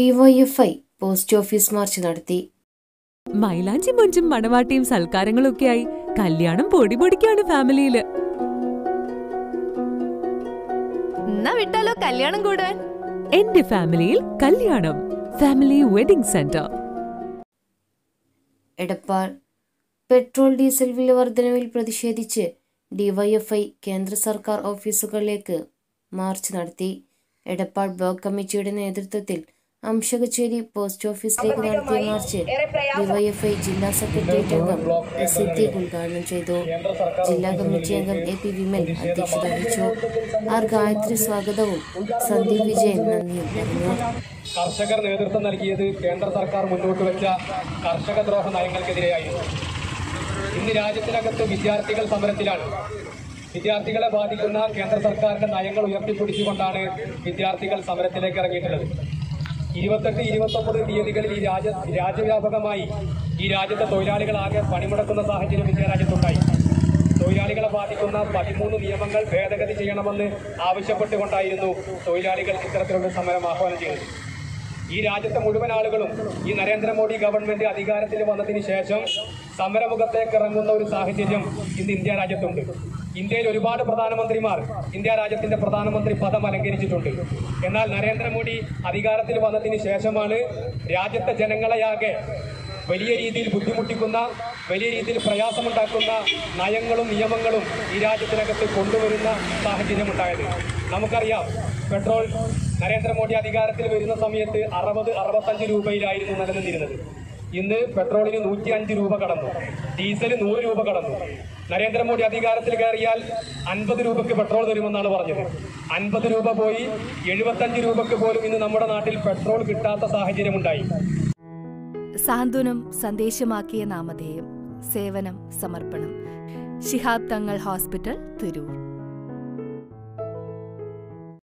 DYFI post office March നടത്തി മൈലാഞ്ചി മൊഞ്ചും മണവാട്ടിയും സൽക്കാരങ്ങളും ഒക്കെയായി കല്യാണം പൊടി പൊടിക്കാണ് ഫാമിലിയില് എന്നാ വിട്ടാലോ കല്യാണം കൂടാൻ എന്റെ ഫാമിലിയിൽ കല്യാണം family wedding centre Edappal petrol diesel വില വർധനവിൽ പ്രതിഷേധിച്ച് ഡിവൈഎഫ്ഐ കേന്ദ്ര സർക്കാർ ഓഫീസുകളിലേക്ക് മാർച്ച് നടത്തി എടപ്പാൾ ബ്ലോക്ക് കമ്മിറ്റിയുടെ നേതൃത്വത്തിൽ അംശകച്ചേരി പോസ്റ്റ് ഓഫീസിലേക്ക് നടത്തിയ മാർച്ച് ഡിവൈഎഫ്ഐ ജില്ലാ സെക്രട്ടേറിയറ്റ് അംഗം എസ് സിദ്ദീഖ് ഉദ്ഘാടനം ചെയ്തു ജില്ലാ കമ്മിറ്റി അംഗം എ പി വിമൽ അധ്യക്ഷത വഹിച്ചു ആർ ഗായത്രി സ്വാഗതവും സന്ദീപ് വിജയൻ നന്ദിയും പറഞ്ഞു കർഷകർ നേതൃത്വം നൽകിയത് കേന്ദ്ര സർക്കാർ മുന്നോട്ട് വെച്ച കർഷക ദ്രോഹ നയങ്ങൾക്കെതിരെയായിരുന്നു ഇന്ന് രാജ്യത്തിനകത്ത് വിദ്യാർത്ഥികൾ സമരത്തിലാണ് വിദ്യാർത്ഥികളെ ബാധിക്കുന്ന കേന്ദ്ര സർക്കാരിന്റെ നയങ്ങൾ ഉയർത്തിപ്പിടിച്ചുകൊണ്ടാണ് വിദ്യാർത്ഥികൾ സമരത്തിലേക്ക് ഇറങ്ങിയിട്ടുള്ളത് ഇരുപത്തെട്ട് ഇരുപത്തൊമ്പത് തീയതികളിൽ ഈ രാജ്യ രാജ്യവ്യാപകമായി ഈ രാജ്യത്തെ തൊഴിലാളികളാകെ പണിമുടക്കുന്ന സാഹചര്യം ഇന്ത്യ രാജ്യത്തുണ്ടായി തൊഴിലാളികളെ ബാധിക്കുന്ന പതിമൂന്ന് നിയമങ്ങൾ ഭേദഗതി ചെയ്യണമെന്ന് ആവശ്യപ്പെട്ടുകൊണ്ടായിരുന്നു തൊഴിലാളികൾ ഇത്തരത്തിലുള്ള സമരം ആഹ്വാനം ചെയ്തത് ഈ രാജ്യത്തെ മുഴുവൻ ആളുകളും ഈ നരേന്ദ്രമോദി ഗവൺമെന്റ് അധികാരത്തിൽ വന്നതിന് ശേഷം സമരമുഖത്തേക്ക് ഇറങ്ങുന്ന ഒരു സാഹചര്യം ഇന്ന് ഇന്ത്യ രാജ്യത്തുണ്ട് ഇന്ത്യയിൽ ഒരുപാട് പ്രധാനമന്ത്രിമാർ ഇന്ത്യ രാജ്യത്തിന്റെ പ്രധാനമന്ത്രി പദം അലങ്കരിച്ചിട്ടുണ്ട് എന്നാൽ നരേന്ദ്രമോദി അധികാരത്തിൽ വന്നതിന് ശേഷമാണ് രാജ്യത്തെ ജനങ്ങളെയാകെ വലിയ രീതിയിൽ ബുദ്ധിമുട്ടിക്കുന്ന വലിയ രീതിയിൽ പ്രയാസമുണ്ടാക്കുന്ന നയങ്ങളും നിയമങ്ങളും ഈ രാജ്യത്തിനകത്ത് കൊണ്ടുവരുന്ന സാഹചര്യമുണ്ടായത് നമുക്കറിയാം പെട്രോൾ നരേന്ദ്രമോദി അധികാരത്തിൽ വരുന്ന സമയത്ത് അറുപത് അറുപത്തഞ്ച് രൂപയിലായിരുന്നു നിലനിന്നിരുന്നത് ഇന്ന് പെട്രോളിന് നൂറ്റി അഞ്ച് രൂപ കടന്നു ഡീസൽ നൂറ് രൂപ കടന്നു നരേന്ദ്രമോദി അധികാരത്തിൽ കയറിയാൽ അൻപത് രൂപയ്ക്ക് പെട്രോൾ തരുമെന്നാണ് പറഞ്ഞത് അൻപത് രൂപ പോയി എഴുപത്തഞ്ച് രൂപയ്ക്ക് പോലും ഇന്ന് നമ്മുടെ നാട്ടിൽ പെട്രോൾ കിട്ടാത്ത സാഹചര്യമുണ്ടായി സാന്ത്വനം സന്ദേശമാക്കിയ നാമധേയം സേവനം സമർപ്പണം ശിഹാബ് തങ്ങൾ ഹോസ്പിറ്റൽ തിരൂർ